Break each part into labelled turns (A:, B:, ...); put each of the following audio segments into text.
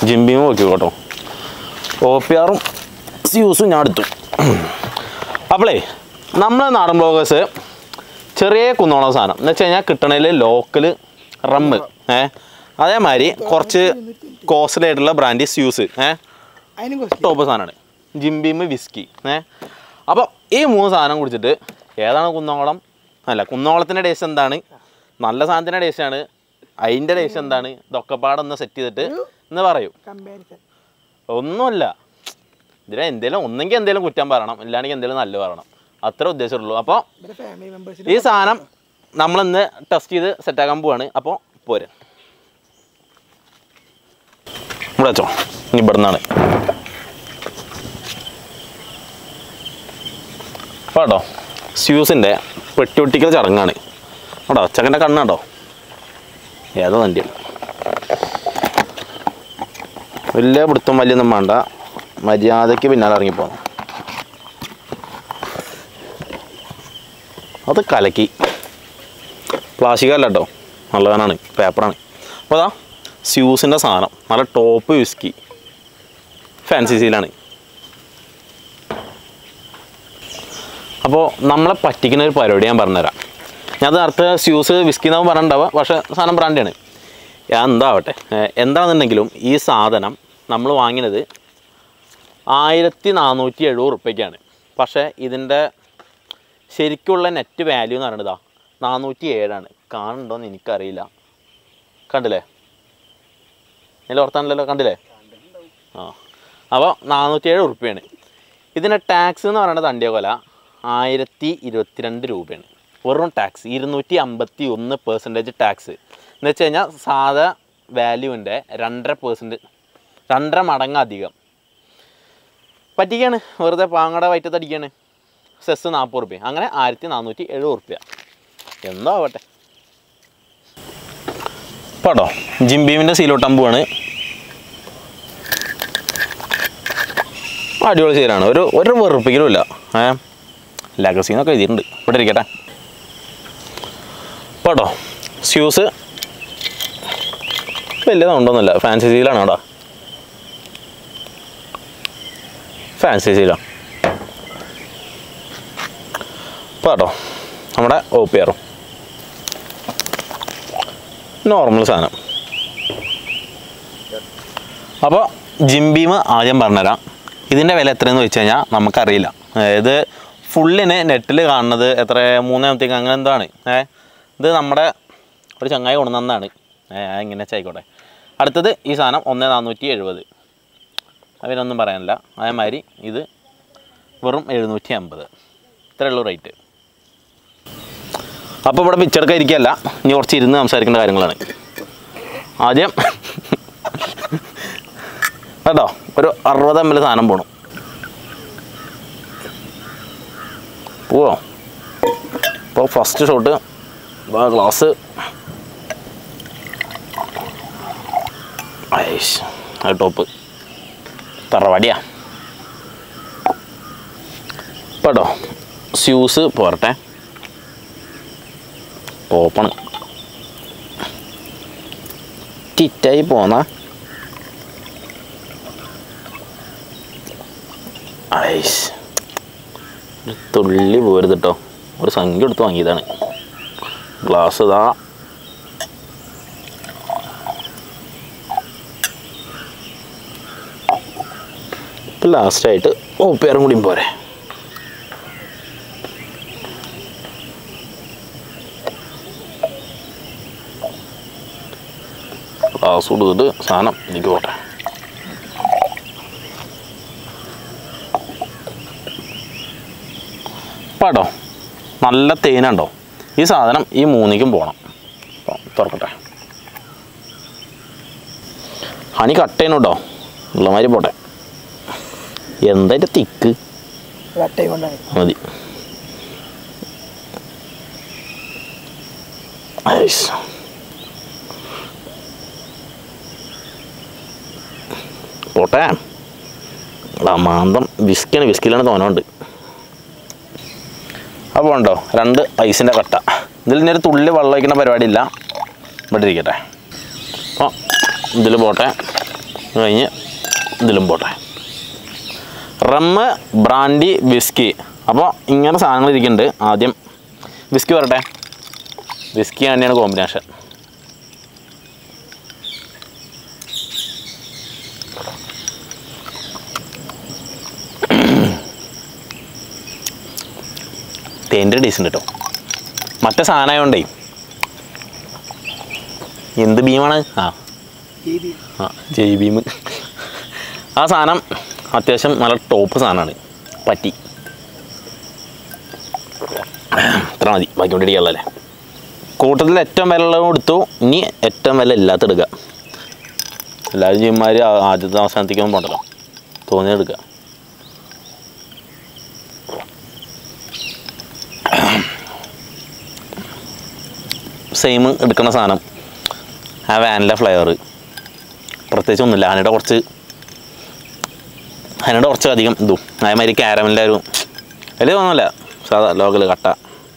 A: ജിംബിയും നോക്കി കേട്ടോ O P ആറും സ്യൂസും ഞാൻ എടുത്തു അപ്പോളേ നമ്മളെ നാടൻ ബ്ലോഗേഴ്സ് ചെറിയ കുന്നോളം സാധനം എന്ന് വെച്ച് കഴിഞ്ഞാൽ കിട്ടണതിൽ ലോക്കൽ റമ്മ് ഏ അതേമാതിരി കുറച്ച് കോസ്റ്റ്ലി ആയിട്ടുള്ള ബ്രാൻഡ് സ്യൂസ് ഏ
B: അതിനും കോസ്റ്റ്ലി
A: ടോപ്പ് സാധനമാണ് ജിംബീം വിസ്കി ഏ അപ്പോൾ ഈ മൂന്ന് സാധനം കുടിച്ചിട്ട് ഏതാണ് കുന്നോളം അല്ല കുന്നോളത്തിൻ്റെ ടേസ്റ്റ് എന്താണ് നല്ല സാധനത്തിൻ്റെ ടേസ്റ്റാണ് അതിൻ്റെ ടേസ്റ്റ് എന്താണ് ഇതൊക്കെ പാടൊന്ന് സെറ്റ് ചെയ്തിട്ട് എന്ന് പറയൂ
B: കമ്പാരിസൺ
A: ഒന്നുമല്ല ഇതിൽ എന്തെങ്കിലും ഒന്നെങ്കിൽ എന്തെങ്കിലും കുറ്റം പറയണം ഇല്ലാണെങ്കിൽ എന്തെങ്കിലും നല്ല പറയണം അത്ര ഉദ്ദേശമുള്ളൂ അപ്പോൾ
B: ഇവിടെ ഫാമിലി മെമ്പേഴ്സിന്
A: ഈ സാധനം നമ്മളിന്ന് ടെസ്റ്റ് ചെയ്ത് സെറ്റാക്കാൻ പോവാണ് അപ്പോൾ പോരെ ഇവിടെ വെച്ചോ ഇനി ഇവിടെ നിന്നാണ് കേട്ടോ സ്യൂസിൻ്റെ പെട്ടിയൊട്ടിക്കൽ ചടങ്ങാണ് കേട്ടോ ചെക്കൻ്റെ കണ്ണുണ്ടോ ഏതോ തൻ്റെ വലിയ പിടുത്തം വലിയൊന്നും വേണ്ട മര്യാദയ്ക്ക് പിന്നാലെ ഇറങ്ങിപ്പോന്നു അത് കലക്കി പ്ലാസ്റ്റിക് അല്ല കേട്ടോ നല്ലതാനാണ് പേപ്പറാണ് അപ്പോൾ അതാ സ്യൂസിൻ്റെ സാധനം നല്ല ടോപ്പ് വിസ്കി ഫാൻസി സീലാണ് അപ്പോൾ നമ്മളെ പറ്റിക്കുന്ന ഒരു പരിപാടി ഞാൻ പറഞ്ഞുതരാം ഞാൻ അത് നേരത്തെ സ്യൂസ് വിസ്കി എന്നാവും പറഞ്ഞിട്ടുണ്ടാവുക പക്ഷേ സാധനം ബ്രാൻഡാണ് എന്താവട്ടെ ഏഹ് എന്താണെന്നുണ്ടെങ്കിലും ഈ സാധനം നമ്മൾ വാങ്ങിയത് ആയിരത്തി നാനൂറ്റി എഴുപത് റുപ്യക്കാണ് പക്ഷേ ഇതിൻ്റെ ശരിക്കുള്ള നെറ്റ് വാല്യൂ എന്ന് പറയുന്നത് നാനൂറ്റി ഏഴാണ് കാണുന്നുണ്ടോയെന്ന് എനിക്കറിയില്ല കണ്ടില്ലേ ഇതിൽ ഓർത്താണല്ലോ കണ്ടില്ലേ ആ അപ്പോൾ നാനൂറ്റി ഏഴ് ഉറുപ്പ്യാണ് ഇതിൻ്റെ ടാക്സ് എന്ന് പറയുന്നത് തണ്ടിയ കൊല ആയിരത്തി ഇരുപത്തിരണ്ട് രൂപയാണ് വെറും ടാക്സ് ഇരുന്നൂറ്റി അമ്പത്തി ഒന്ന് പെർസെൻറ്റേജ് ടാക്സ് എന്ന് വെച്ച് കഴിഞ്ഞാൽ സാധാ വാല്യൂവിൻ്റെ രണ്ടര പേഴ്സൻറ്റ് രണ്ടര മടങ്ങ് അധികം പറ്റിക്കാണ് വെറുതെ പാങ്ങട വയറ്റത്തടിക്കാണ് സെസ് നാൽപ്പത് റുപ്യ അങ്ങനെ ആയിരത്തി നാനൂറ്റി എഴുപത് റുപ്യ എന്തോ ആവട്ടെ കേട്ടോ ജിംബീമിൻ്റെ സീലോട്ടാൻ പോവാണ് അടിപൊളി സീലാണ് ഒരു ഒരു വെറുപ്പിക്കലും ഇല്ല ഏ ലഗസീന്നൊക്കെ എഴുതിയിട്ടുണ്ട് ഇവിടെ ഇരിക്കട്ടെ കേട്ടോ സ്യൂസ് വലിയ ഉണ്ടോന്നല്ല ഫാൻസി സീലാണ് കേട്ടോ ഫാൻസി സീലാണ് കേട്ടോ നമ്മുടെ ഒ പി ആറും നോർമൽ സാധനം അപ്പോൾ ജിംബീം ആദ്യം പറഞ്ഞുതരാം ഇതിൻ്റെ വില എത്രയെന്ന് വെച്ച് കഴിഞ്ഞാൽ നമുക്കറിയില്ല ഇത് ഫുള്ളിന് നെറ്റിൽ കാണുന്നത് എത്ര മൂന്നാമത്തേക്ക് അങ്ങനെ എന്താണ് ഏ ഇത് നമ്മുടെ ഒരു ചങ്ങായി കൊണ്ടുവന്നതാണ് ഏ ഇങ്ങനെ ആയിക്കോട്ടെ അടുത്തത് ഈ സാധനം ഒന്ന് നാനൂറ്റി എഴുപത് അതിനൊന്നും പറയാനില്ല അതേമാതിരി ഇത് വെറും എഴുന്നൂറ്റി അമ്പത് ഇത്രയേ ഉള്ളൂ റേറ്റ് അപ്പോൾ ഇവിടെ പിച്ചെടുക്കാൻ ഇരിക്കുകയല്ല ഇനി കുറച്ച് ഇരുന്ന് സംസാരിക്കേണ്ട കാര്യങ്ങളാണ് ആദ്യം കേട്ടോ ഒരു അറുപത് എം എൽ സാധനം പോണു പോവോ ഇപ്പോൾ ഫസ്റ്റ് ഷോട്ട് ഗ്ലാസ് ഐഷ് അത് ടോപ്പ് തറവാടിയാ കേട്ടോ സ്യൂസ് പോരട്ടെ ഓപ്പണ് ടിറ്റായി പോന്ന ഐസ് ഒരു തുള്ളി പോരുത് കേട്ടോ ഒരു സംഖ്യ എടുത്ത് വാങ്ങിയതാണ് ഗ്ലാസ് ഇതാ ഇപ്പം ലാസ്റ്റായിട്ട് ഓപ്പേറും കൂടിയും പോരെ ഗ്ലാസ് കൊടുത്തിട്ട് സാധനം എനിക്ക് പോട്ടെ പാട്ടോ നല്ല തേനുണ്ടോ ഈ സാധനം ഈ മൂന്നിക്കും പോകണം അപ്പോൾ തുറക്കട്ടെ ഹണി കട്ട് ചെയ്യണം കേട്ടോ ഉള്ളമാതിരി പോട്ടെ എന്തായിട്ട് തിക്ക്
B: വട്ടയും കൊണ്ടാണ്
A: മതി ഐസ്. പോട്ടെ ആ മാന്തം വിസ്ക്കാണ് വിസ്കിലാണ് തോന്നുന്നുണ്ട് അപ്പോൾ ഉണ്ടോ രണ്ട് ഐസിൻ്റെ കട്ട ഇതിൽ ഇനി ഒരു തുള്ളി വെള്ളം ഒഴിക്കുന്ന പരിപാടിയില്ല ഇവിടെ ഇരിക്കട്ടെ അപ്പോൾ ഇതിൽ പോട്ടെ ഇത് കഴിഞ്ഞ് ഇതിലും പോട്ടെ റമ്മ് ബ്രാൻഡി വിസ്കി അപ്പോൾ ഇങ്ങനെ സാധനങ്ങൾ ഇരിക്കുന്നുണ്ട് ആദ്യം വിസ്കി വരട്ടെ വിസ്കി തന്നെയാണ് കോമ്പിനേഷൻ തേൻ്റെ ടേസ്റ്റ് ഉണ്ട് കേട്ടോ മറ്റേ സാധനമായോണ്ടേ എന്ത് ബീമാണ് ആ
B: രീതി
A: ആ ജയ് ഭീം ആ സാധനം അത്യാവശ്യം നല്ല ടോപ്പ് സാധനമാണ് പറ്റി ഇത്ര മതി ബാക്കി കൊണ്ടിരിക്കാനുള്ളല്ലേ കൂട്ടത്തിൽ ഏറ്റവും വില ഉള്ളത് കൊടുത്തു ഇനി ഏറ്റവും വില ഇല്ലാത്ത എടുക്കുക എല്ലാവരും ചെയ്യുമാർ ആദ്യത്തെ അവസാനത്തേക്കൊന്നും പോണ്ടല്ലോ തോന്നിയത് എടുക്കുക സെയിം എടുക്കുന്ന സാധനം ആ വാനില ഫ്ലേവർ പ്രത്യേകിച്ച് ഒന്നുമില്ല ഹനിയുടെ കുറച്ച് ഹനിയുടെ കുറച്ച് അധികം ഇതും അതേമാതിരി ക്യാരമലിൻ്റെ ഒരു വലിയ തോന്നുന്നില്ല സാധാ ലോക്കൽ കട്ട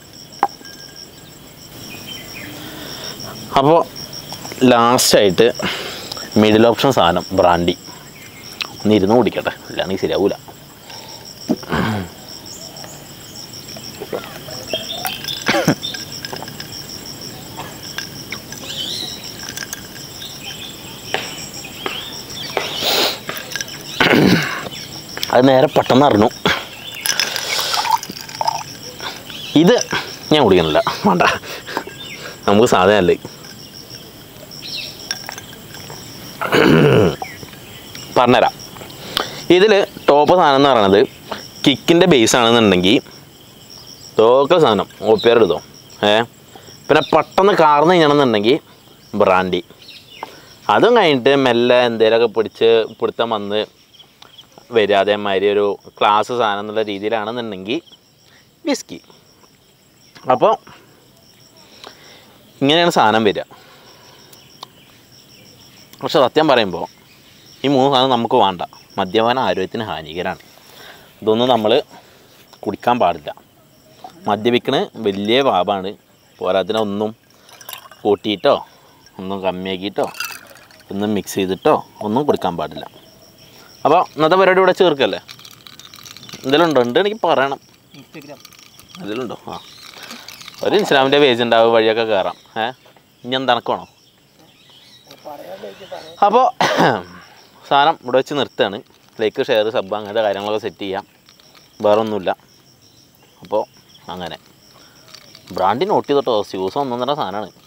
A: അപ്പോൾ ലാസ്റ്റായിട്ട് മിഡിൽ ഓപ്ഷൻ സാധനം ബ്രാൻഡി ഒന്ന് ഇരുന്ന് കുടിക്കട്ടെ ഇല്ലാണെങ്കിൽ ശരിയാവൂല അത് നേരെ പെട്ടെന്ന് അറിഞ്ഞു ഇത് ഞാൻ കുടിക്കണില്ല വേണ്ട നമുക്ക് സാധനമല്ലേ പറഞ്ഞുതരാം ഇതിൽ ടോപ്പ് സാധനം എന്ന് പറയണത് കിക്കിൻ്റെ ബേസ് ആണെന്നുണ്ടെങ്കിൽ ലോക്കൽ സാധനം ഓപ്പിയർ എടുത്തോ ഏ പിന്നെ പെട്ടെന്ന് കാർന്ന് കഴിഞ്ഞാണെന്നുണ്ടെങ്കിൽ ബ്രാൻഡി അതും കഴിഞ്ഞിട്ട് മെല്ലെ എന്തെങ്കിലുമൊക്കെ പിടിച്ച് പിടുത്തം വന്ന് വരിക അതേമാതിരി ഒരു ക്ലാസ് സാധനം എന്നുള്ള രീതിയിലാണെന്നുണ്ടെങ്കിൽ വിസ്കി അപ്പോൾ ഇങ്ങനെയാണ് സാധനം വരിക പക്ഷെ സത്യം പറയുമ്പോൾ ഈ മൂന്ന് സാധനം നമുക്ക് വേണ്ട മദ്യപാനം ആരോഗ്യത്തിന് ഹാനികരമാണ് ഇതൊന്നും നമ്മൾ കുടിക്കാൻ പാടില്ല മദ്യപിക്കണ് വലിയ പാപമാണ് പോരാത്തിന് ഒന്നും കൂട്ടിയിട്ടോ ഒന്നും കമ്മിയാക്കിയിട്ടോ ഒന്നും മിക്സ് ചെയ്തിട്ടോ ഒന്നും കുടിക്കാൻ പാടില്ല അപ്പോൾ ഇന്നത്തെ പരിപാടി ഇവിടെ ചേർക്കല്ലേ എന്തെങ്കിലും ഉണ്ടോ ഉണ്ട് എനിക്ക് പറയണം
B: ഇൻസ്റ്റഗ്രാം
A: അതിലുണ്ടോ ആ ഒരു ഇൻസ്റ്റാമിൻ്റെ പേജ് ഉണ്ടാവും വഴിയൊക്കെ കയറാം ഏ ഇനി എന്താണ് അപ്പോൾ സാധനം ഇവിടെ വെച്ച് നിർത്തുകയാണ് ലൈക്ക് ഷെയർ സബ് അങ്ങനത്തെ കാര്യങ്ങളൊക്കെ സെറ്റ് ചെയ്യാം വേറെ ഒന്നുമില്ല അപ്പോൾ അങ്ങനെ ബ്രാൻഡി നോട്ട് ചെയ്തോട്ടോ സ്യൂസ് ഒന്നൊന്നര സാധനമാണ്